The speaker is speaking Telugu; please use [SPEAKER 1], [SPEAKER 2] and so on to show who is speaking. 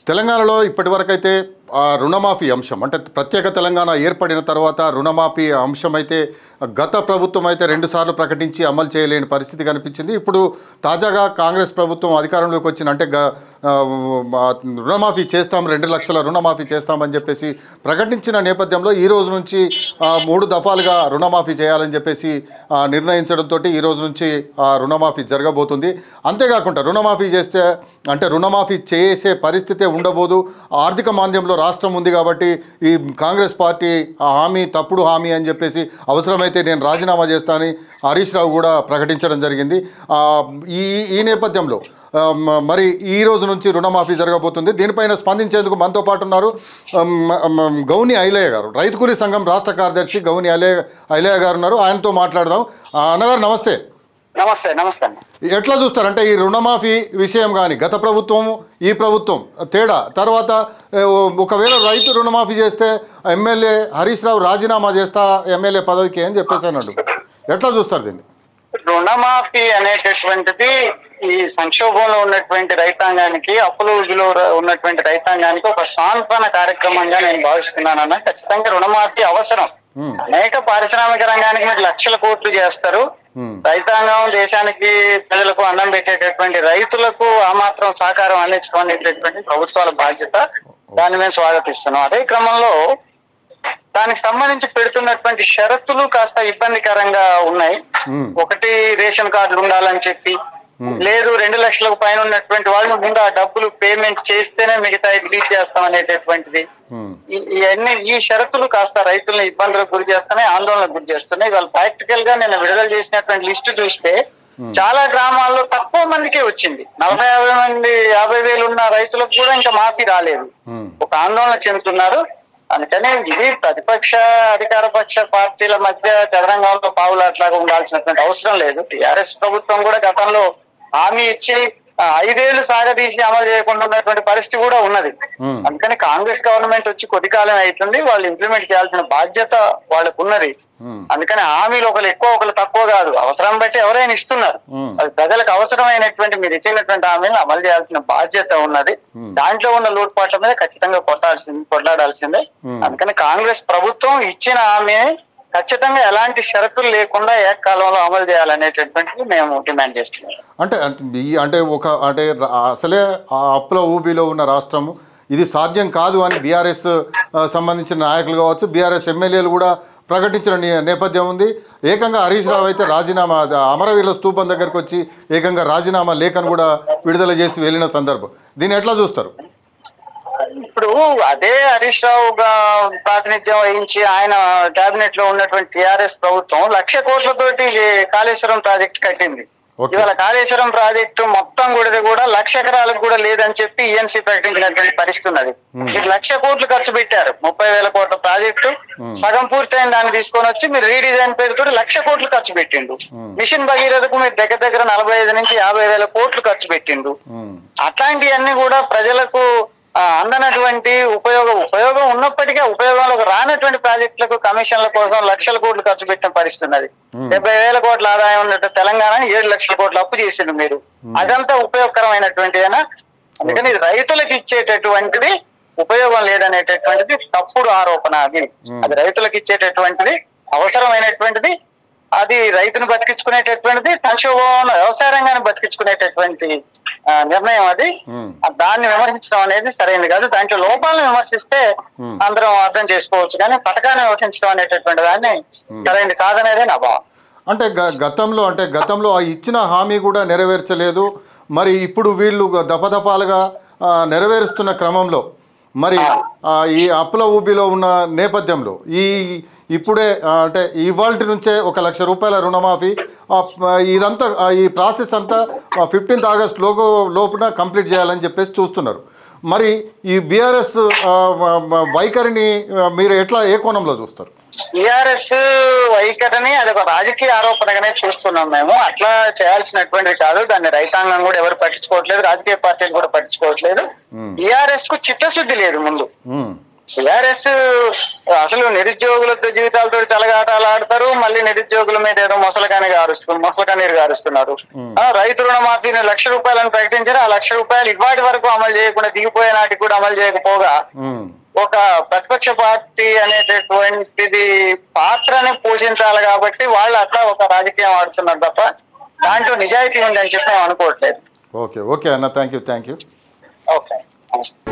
[SPEAKER 1] తెలంగాణలో ఇప్పటివరకైతే ఆ రుణమాఫీ అంశం అంటే ప్రత్యేక తెలంగాణ ఏర్పడిన తర్వాత రుణమాఫీ అంశం అయితే గత ప్రభుత్వం అయితే రెండుసార్లు ప్రకటించి అమలు చేయలేని పరిస్థితి కనిపించింది ఇప్పుడు తాజాగా కాంగ్రెస్ ప్రభుత్వం అధికారంలోకి వచ్చిన అంటే గ- ఆ, ఆ, రుణమాఫీ చేస్తాం రెండు లక్షల రుణమాఫీ చేస్తామని చెప్పేసి ప్రకటించిన నేపథ్యంలో ఈ రోజు నుంచి ఆ, మూడు దఫాలుగా రుణమాఫీ చేయాలని చెప్పేసి ఆ, నిర్ణయించడంతో ఈ రోజు నుంచి ఆ, రుణమాఫీ జరగబోతుంది అంతేకాకుండా రుణమాఫీ చేస్తే అంటే రుణమాఫీ చేసే పరిస్థితే ఉండబోదు ఆర్థిక మాంద్యంలో రాష్ట్రం ఉంది కాబట్టి ఈ కాంగ్రెస్ పార్టీ ఆ హామీ తప్పుడు హామీ అని చెప్పేసి అవసరమైతే నేను రాజీనామా చేస్తానని హరీష్ రావు కూడా ప్రకటించడం జరిగింది ఆ, ఈ ఈ నేపథ్యంలో ఆ, మ- మరి ఈ రోజు నుంచి రుణమాఫీ జరగబోతుంది దీనిపైన స్పందించేందుకు మనతో పాటు ఉన్నారు ఆ, మ- మ- గౌని ఐలయ్య గారు రైతు కూలీ సంఘం రాష్ట్ర కార్యదర్శి గౌని ఐలయ్య ఐలయ్య గారు ఉన్నారు ఆయనతో మాట్లాడదాం ఆ, అన్నగారు నమస్తే
[SPEAKER 2] నమస్తే నమస్తే అండి
[SPEAKER 1] ఎట్లా చూస్తారంటే ఈ రుణమాఫీ విషయం కానీ గత ప్రభుత్వం ఈ ప్రభుత్వం తేడా తర్వాత ఏ, ఒకవేళ రైతు రుణమాఫీ చేస్తే ఎమ్మెల్యే హరీష్ రావు రాజీనామా చేస్తా ఎమ్మెల్యే పదవికి అని చెప్పేసి అన్నాడు ఎట్లా చూస్తారు దీన్ని
[SPEAKER 2] రుణమాఫీ అనేటటువంటిది ఈ సంక్షోభంలో ఉన్నటువంటి రైతాంగానికి అప్పుల ఊబిలో ర- ఉన్నటువంటి రైతాంగానికి ఒక సాంత్వన కార్యక్రమంగా నేను భావిస్తున్నానన్న ఖచ్చితంగా రుణమాఫీ అవసరం
[SPEAKER 1] Hmm.
[SPEAKER 2] అనేక పారిశ్రామిక రంగానికి మీరు లక్షల కోట్లు చేస్తారు
[SPEAKER 1] Hmm.
[SPEAKER 2] రైతాంగం దేశానికి ప్రజలకు అన్నం పెట్టేటటువంటి రైతులకు ఆ మాత్రం సహకారం అందించడం అనేటటువంటి ప్రభుత్వాల బాధ్యత దాన్ని మేము స్వాగతిస్తున్నాం అదే క్రమంలో దానికి సంబంధించి పెడుతున్నటువంటి షరతులు కాస్త ఇబ్బందికరంగా ఉన్నాయి
[SPEAKER 1] Hmm.
[SPEAKER 2] ఒకటి రేషన్ కార్డులు ఉండాలని చెప్పి లేదు రెండు లక్షలకు పైన ఉన్నటువంటి వాళ్ళు ముందు ఆ డబ్బులు పేమెంట్ చేస్తేనే మిగతా రిలీజ్ చేస్తాం అనేటటువంటిది
[SPEAKER 1] Hmm.
[SPEAKER 2] ఈ- ఇవన్నీ ఈ షరతులు కాస్త రైతులను ఇబ్బందులకు గురి చేస్తున్నాయి ఆందోళనకు గురి చేస్తున్నాయి వాళ్ళు ప్రాక్టికల్ గా నేను విడుదల చేసినటువంటి లిస్టు చూస్తే చాలా గ్రామాల్లో తక్కువ మందికే వచ్చింది నలభై యాభై మంది యాభై వేలు ఉన్న రైతులకు కూడా ఇంకా మాఫీ రాలేదు
[SPEAKER 1] Hmm.
[SPEAKER 2] ఒక ఆందోళన చెందుతున్నారు అందుకని ఇది ప్రతిపక్ష అధికార పక్ష పార్టీల మధ్య చదరంగంలో పావులాట్లాగా ఉండాల్సినటువంటి అవసరం లేదు టిఆర్ఎస్ ప్రభుత్వం కూడా గతంలో హామీ ఇచ్చి ఆ, ఐదేళ్లు సాగదీసి అమలు చేయకుండా ఉన్నటువంటి పరిస్థితి కూడా ఉన్నది
[SPEAKER 1] Hmm.
[SPEAKER 2] అందుకని కాంగ్రెస్ గవర్నమెంట్ వచ్చి కొద్ది కాలం అవుతుంది వాళ్ళు ఇంప్లిమెంట్ చేయాల్సిన బాధ్యత వాళ్ళకు ఉన్నది
[SPEAKER 1] Hmm.
[SPEAKER 2] అందుకని హామీలు ఒకరు ఎక్కువ ఒకరు తక్కువ కాదు అవసరం బట్టి ఎవరైనా ఇస్తున్నారు
[SPEAKER 1] Hmm.
[SPEAKER 2] అది ప్రజలకు అవసరమైనటువంటి మీరు ఇచ్చినటువంటి హామీలు అమలు చేయాల్సిన బాధ్యత ఉన్నది
[SPEAKER 1] Hmm.
[SPEAKER 2] దాంట్లో ఉన్న లోటుపాట్ల మీద ఖచ్చితంగా కొట్టాల్సింది కొట్లాడాల్సిందే
[SPEAKER 1] Hmm.
[SPEAKER 2] అందుకని కాంగ్రెస్ ప్రభుత్వం ఇచ్చిన హామీని ఖచ్చితంగా ఎలాంటి షరతులు లేకుండా ఏకకాలంలో అమలు చేయాలనేటటువంటిది మేము డిమాండ్ చేస్తున్నాం
[SPEAKER 1] అంటే అంటే ఈ అంటే ఒక అంటే ర- అసలే ఆ అప్పుల ఊబిలో ఉన్న రాష్ట్రము ఇది సాధ్యం కాదు అని బీఆర్ఎస్ సంబంధించిన నాయకులు కావచ్చు బీఆర్ఎస్ ఎమ్మెల్యేలు కూడా ప్రకటించిన నే- నేపథ్యం ఉంది ఏకంగా హరీష్ రావు అయితే రాజీనామా అది అమరవీరుల స్తూపం దగ్గరకు వచ్చి ఏకంగా రాజీనామా లేఖను కూడా విడుదల చేసి వెళ్ళిన సందర్భం దీన్ని ఎట్లా చూస్తారు
[SPEAKER 2] ఇప్పుడు అదే హరీష్ రావుగా ప్రాతినిధ్యం వహించి ఆయన కేబినెట్ లో ఉన్నటువంటి టిఆర్ఎస్ ప్రభుత్వం లక్ష కోట్లతోటి కాళేశ్వరం ప్రాజెక్ట్ కట్టింది
[SPEAKER 1] Okay.
[SPEAKER 2] ఇవాళ కాళేశ్వరం ప్రాజెక్టు మొత్తం కూడా కూడా లక్ష ఎకరాలకు కూడా లేదని చెప్పి ఈఎన్సీ ప్రకటించినటువంటి పరిస్థితి ఉన్నది మీరు లక్ష కోట్లు ఖర్చు పెట్టారు ముప్పై వేల కోట్ల ప్రాజెక్టు సగం పూర్తయిన దాన్ని తీసుకొని వచ్చి మీరు రీడిజైన్ పేరుతో లక్ష కోట్లు ఖర్చు పెట్టిండు మిషన్ భగీరథకు మీరు దగ్గర దగ్గర నలభై ఐదు నుంచి యాభై వేల కోట్లు ఖర్చు పెట్టిండు
[SPEAKER 1] ఉమ్,
[SPEAKER 2] అట్లాంటివన్నీ కూడా ప్రజలకు ఆ, అందనటువంటి ఉపయోగం ఉపయోగం ఉన్నప్పటికీ ఆ ఉపయోగంలోకి రానటువంటి ప్రాజెక్టులకు కమిషన్ల కోసం లక్షల కోట్లు ఖర్చు పెట్టిన పరిస్థితి ఉన్నది డెబ్బై వేల కోట్ల ఆదాయం ఉన్నట్టు తెలంగాణ ఏడు లక్షల కోట్ల అప్పు చేసిండు మీరు అదంతా ఉపయోగకరమైనటువంటిదేనా అందుకని ఇది రైతులకు ఇచ్చేటటువంటిది ఉపయోగం లేదనేటటువంటిది తప్పుడు ఆరోపణ అది అది రైతులకు ఇచ్చేటటువంటిది అవసరమైనటువంటిది అది రైతును బతికించుకునేటటువంటిది సంక్షోభంలో వ్యవసాయ రంగాన్ని బతికించుకునేటటువంటి ఆ, నిర్ణయం అది
[SPEAKER 1] ఉమ్.
[SPEAKER 2] ఆ దాన్ని విమర్శించడం అనేది సరైనది కాదు దాంట్లో లోపాలను విమర్శిస్తే అందరం అర్థం చేసుకోవచ్చు కానీ పథకాన్ని విమర్శించడం అనేటటువంటి దాన్ని సరైనది కాదనేదే నా భావం
[SPEAKER 1] అంటే గ గతంలో అంటే గతంలో ఆ ఇచ్చిన హామీ కూడా నెరవేర్చలేదు మరి ఇప్పుడు వీళ్ళు దఫదఫాలుగా ఆ, నెరవేరుస్తున్న క్రమంలో మరి ఆ, ఈ అప్పుల ఊబిలో ఉన్న నేపథ్యంలో ఈ ఇప్పుడే ఆ, అంటే ఇవాళ నుంచే ఒక లక్ష రూపాయల రుణమాఫీ ఆ, ప- ఇదంతా ఆ, ఈ ప్రాసెస్ అంతా ఫిఫ్టీన్త్ ఆగస్ట్ లోగో లోపున కంప్లీట్ చేయాలని చెప్పేసి చూస్తున్నారు మరి ఈ బీఆర్ఎస్ వైఖరిని ఆ, మీరు ఎట్లా ఏ కోణంలో చూస్తారు
[SPEAKER 2] టిఆర్ఎస్ వైఖరిని అది ఒక రాజకీయ ఆరోపణగానే చూస్తున్నాం మేము అట్లా చేయాల్సినటువంటిది కాదు దాన్ని రైతాంగం కూడా ఎవరు పట్టించుకోవట్లేదు రాజకీయ పార్టీలు కూడా పట్టించుకోవట్లేదు టిఆర్ఎస్ కు చిత్తశుద్ధి లేదు ముందు
[SPEAKER 1] ఉమ్,
[SPEAKER 2] టిఆర్ఎస్ అసలు నిరుద్యోగులతో జీవితాలతో చలగాటాలు ఆడతారు మళ్ళీ నిరుద్యోగుల మీద ఏదో మొసలకాని గారుస్తున్నారు మొసలకన్నీరు గారుస్తున్నారు ఆ, రైతు రుణమాఫీని లక్ష రూపాయలను ప్రకటించారు ఆ లక్ష రూపాయలు ఇవాటి వరకు అమలు చేయకుండా దిగిపోయే నాటికి కూడా అమలు చేయకపోగా
[SPEAKER 1] ఉమ్,
[SPEAKER 2] ఒక ప్రతిపక్ష పార్టీ అనేటటువంటిది పాత్రని పోషించాలి కాబట్టి వాళ్ళు అట్లా ఒక రాజకీయం ఆడుతున్నారు తప్ప దాంట్లో నిజాయితీ ఉందని చెప్పి మేము అనుకోవట్లేదు
[SPEAKER 1] ఓకే ఓకే అన్న thank you thank you
[SPEAKER 2] okay